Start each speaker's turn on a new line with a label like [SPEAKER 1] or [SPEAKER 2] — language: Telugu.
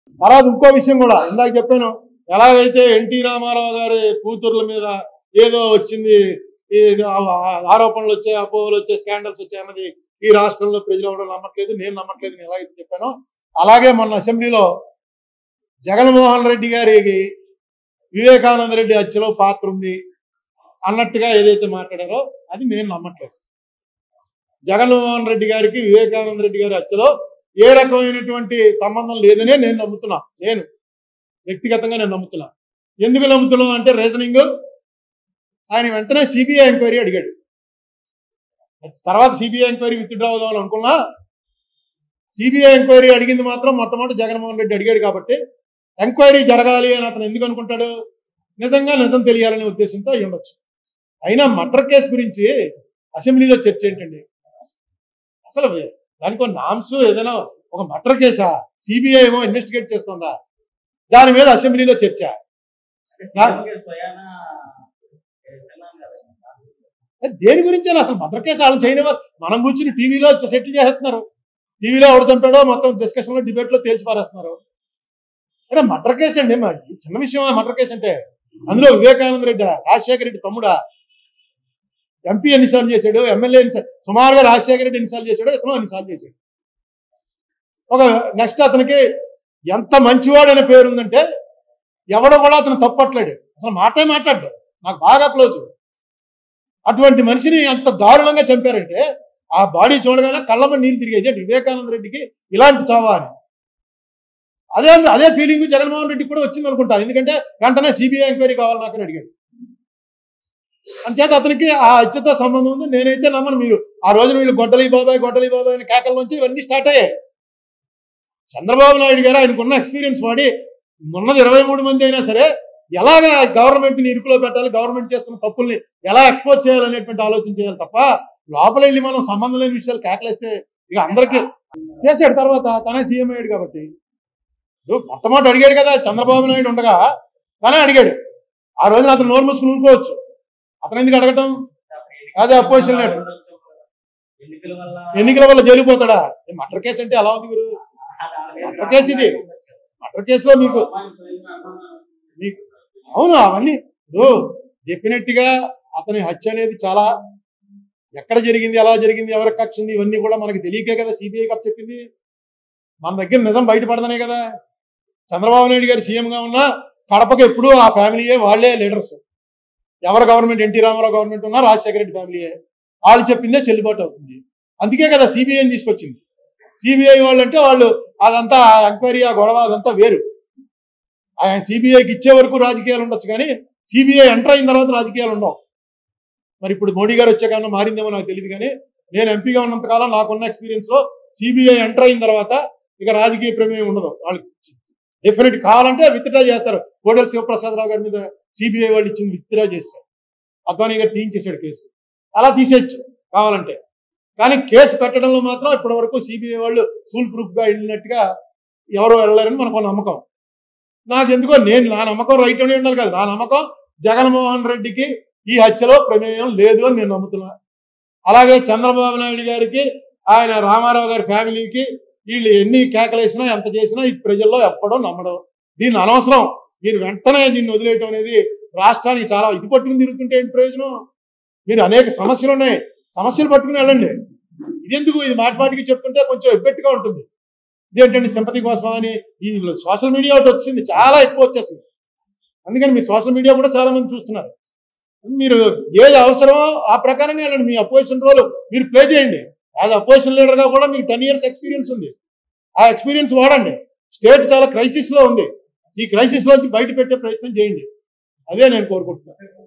[SPEAKER 1] తర్వాత ఇంకో విషయం కూడా ఇందాక చెప్పాను ఎలాగైతే ఎన్టీ రామారావు గారి కూతుర్ల మీద ఏదో వచ్చింది ఈ ఆ- ఆరోపణలు వచ్చాయి అపోహలు వచ్చాయి స్కాండల్స్ వచ్చాయి అన్నది ఈ రాష్ట్రంలో ప్రజలు ఎవరు నమ్మట్లేదు నేను నమ్మట్లేదు నేను ఎలాగైతే చెప్పానో అలాగే మొన్న అసెంబ్లీలో జగన్మోహన్ రెడ్డి గారికి వివేకానంద రెడ్డి హత్యలో పాత్ర ఉంది అన్నట్టుగా ఏదైతే మాట్లాడారో అది నేను నమ్మట్లేదు జగన్మోహన్ రెడ్డి గారికి వివేకానంద రెడ్డి గారి హత్యలో ఏ రకమైనటువంటి సంబంధం లేదనే నేను నమ్ముతున్నా నేను వ్యక్తిగతంగా నేను నమ్ముతున్నా ఎందుకు నమ్ముతున్నా అంటే రీజనింగ్ ఆయన వెంటనే సిబిఐ ఎంక్వైరీ అడిగాడు తర్వాత సిబిఐ ఎంక్వైరీ విత్డ్రా అవుదాం అనుకున్నా సిబిఐ ఎంక్వైరీ అడిగింది మాత్రం మొట్టమొదటి జగన్మోహన్ రెడ్డి అడిగాడు కాబట్టి ఎంక్వైరీ జరగాలి అని అతను ఎందుకు అనుకుంటాడు నిజంగా నిజం తెలియాలనే ఉద్దేశంతో అయి ఉండొచ్చు అయినా మర్డర్ కేసు గురించి అసెంబ్లీలో చర్చ ఏంటండి అసలు దానికి నామ్స్ ఏదైనా ఒక మర్డర్ కేసా సిబిఐ ఏమో ఇన్వెస్టిగేట్ చేస్తుందా దాని మీద అసెంబ్లీలో చర్చ నా-
[SPEAKER 2] స్వయానా తిన్నాను కదా
[SPEAKER 1] దేని గురించి అసలు మర్డర్ కేసు వాళ్ళని చేయనివ్వరు మనం కూర్చుని టీవీలో సెటిల్ చేస్తున్నారు టీవీలో ఎవడు చంపాడో మొత్తం డిస్కషన్ లో డిబేట్ లో తేల్చి పారేస్తున్నారు అరే మర్డర్ కేసు అండి మరి చిన్న విషయం మర్డర్ కేసు అంటే అందులో వివేకానంద రెడ్డి రాజశేఖర రెడ్డి తమ్ముడా ఎంపీ ఎన్నిసార్లు చేశాడు ఎమ్మెల్యే ఎన్నిసార్లు సుమారుగా రాజశేఖర రెడ్డి ఎన్నిసార్లు చేశాడు ఇతను ఎన్నిసార్లు చేశాడు ఒక నెక్స్ట్ అతనికి ఎంత మంచివాడు అనే పేరు ఉందంటే ఎవడో కూడా అతను తప్పట్లేడు అసలు మాటే మాట్లాడు నాకు బాగా క్లోజ్ అటువంటి మనిషిని అంత దారుణంగా చంపారంటే ఆ బాడీ చూడగానే కళ్ళమ్మ నీళ్ళు తిరిగేది అంటే వివేకానంద రెడ్డికి ఇలాంటి చావా అని అదే అదే ఫీలింగ్ జగన్మోహన్ రెడ్డికి కూడా వచ్చింది అనుకుంటా ఎందుకంటే వెంటనే సిబిఐ ఎంక్వైరీ కావాలి నాకు అని అడిగాడు అంచేత అతనికి ఆ హత్యతో సంబంధం ఉంది నేనైతే నమ్మను మీరు ఆ రోజున వీళ్ళు గొడ్డలి బాబాయ్ గొడ్డలి బాబాయ్ అని కేకల నుంచి ఇవన్నీ స్టార్ట్ అయ్యాయి చంద్రబాబు నాయుడు గారు ఆయనకున్న ఎక్స్పీరియన్స్ వాడి ఉన్నది ఇరవై మూడు మంది అయినా సరే ఎలాగ గవర్నమెంట్ ని ఇరుకులో పెట్టాలి గవర్నమెంట్ చేస్తున్న తప్పుల్ని ఎలా ఎక్స్పోజ్ చేయాలనేటువంటి ఆలోచన చేయాలి తప్ప లోపల వెళ్ళి మనం సంబంధం లేని విషయాలు కేకలేస్తే ఇక అందరికీ చేశాడు తర్వాత తనే సీఎం అయ్యాడు కాబట్టి ఇప్పుడు మొట్టమొదటి అడిగాడు కదా చంద్రబాబు నాయుడు ఉండగా తనే అడిగాడు ఆ రోజున అతను నోరు మూసుకుని ఊరుకోవచ్చు అతను ఎందుకు అడగటం అదే opposition leader.
[SPEAKER 2] ఎన్నికల వల్ల
[SPEAKER 1] ఎన్నికల వల్ల జైలుపోతాడా మటర్ కేసు అంటే ఎలా ఉంది గురు మటర్ కేసు ఇది మటర్ కేసులో మీకు మీకు అవును అవన్నీ ఇప్పుడు డెఫినెట్ గా అతని హత్య అనేది చాలా ఎక్కడ జరిగింది ఎలా జరిగింది ఎవరికి కక్ష ఉంది ఇవన్నీ కూడా మనకి తెలియకే కదా సిబిఐ కప్ చెప్పింది మన దగ్గర నిజం బయటపడదనే కదా చంద్రబాబు నాయుడు గారు సీఎం గా ఉన్నా కడపకి ఎప్పుడూ ఆ ఫ్యామిలీయే వాళ్ళే లీడర్స్ ఎవరు గవర్నమెంట్ ఎన్టీ రామారావు గవర్నమెంట్ ఉన్నా రాజశేఖర రెడ్డి ఫ్యామిలీయే వాళ్ళు చెప్పిందే చెల్లుబాటు అవుతుంది అందుకే కదా సిబిఐని తీసుకొచ్చింది సిబిఐ వాళ్ళు అంటే వాళ్ళు అదంతా ఎంక్వైరీ ఆ గొడవ అదంతా వేరు ఆయన సిబిఐకి ఇచ్చే వరకు రాజకీయాలు ఉండొచ్చు కానీ సిబిఐ ఎంటర్ అయిన తర్వాత రాజకీయాలు ఉండవు మరి ఇప్పుడు మోడీ గారు వచ్చాకన్నా మారిందేమో నాకు తెలియదు కానీ నేను ఎంపీగా ఉన్నంతకాలం నాకున్న ఎక్స్పీరియన్స్ లో సిబిఐ ఎంటర్ అయిన తర్వాత ఇక రాజకీయ ప్రమేయం ఉండదు వాళ్ళు డెఫినెట్ కావాలంటే విత్డ్రా చేస్తారు కోడెల శివప్రసాదరావు గారి మీద సిబిఐ వాళ్ళు ఇచ్చింది విత్డ్రా చేస్తారు అద్వానీ గారు తీయించేశాడు కేసు అలా తీసేయచ్చు కావాలంటే కానీ కేసు పెట్టడంలో మాత్రం ఇప్పటి వరకు సిబిఐ వాళ్ళు ఫుల్ ప్రూఫ్ గా వెళ్ళినట్టుగా ఎవరు వెళ్ళలేరని మనకు నమ్మకం నాకు ఎందుకో నేను నా నమ్మకం రైట్ అనే ఉండాలి కదా నా నమ్మకం జగన్మోహన్ రెడ్డికి ఈ హత్యలో ప్రమేయం లేదు అని నేను నమ్ముతున్నా అలాగే చంద్రబాబు నాయుడు గారికి ఆయన రామారావు గారి ఫ్యామిలీకి వీళ్ళు ఎన్ని కేకలేసినా ఎంత చేసినా ఇది ప్రజల్లో ఎప్పుడో నమ్మడం దీన్ని అనవసరం మీరు వెంటనే దీన్ని వదిలేయటం అనేది రాష్ట్రానికి చాలా ఇది పట్టుకుని తిరుగుతుంటే ఏంటి ప్రయోజనం మీరు అనేక సమస్యలు ఉన్నాయి సమస్యలు పట్టుకుని వెళ్ళండి ఇదెందుకు ఇది మాటి మాటికి చెప్తుంటే కొంచెం ఎబ్బెట్టుగా ఉంటుంది ఇదేంటండి సింపతి కోసం అని ఈ సోషల్ మీడియా ఒకటి వచ్చింది చాలా ఎక్కువ వచ్చేసింది అందుకని మీరు సోషల్ మీడియా కూడా చాలా మంది చూస్తున్నారు మీరు ఏది అవసరమో ఆ ప్రకారంగా వెళ్ళండి మీ అపోజిషన్ రోల్ మీరు ప్లే చేయండి యాజ్ అపోజిషన్ లీడర్ గా కూడా మీకు టెన్ ఇయర్స్ ఎక్స్పీరియన్స్ ఉంది ఆ ఎక్స్పీరియన్స్ వాడండి స్టేట్ చాలా క్రైసిస్ లో ఉంది ఈ క్రైసిస్ లోంచి బయట పెట్టే ప్రయత్నం చేయండి అదే నేను కోరుకుంటున్నాను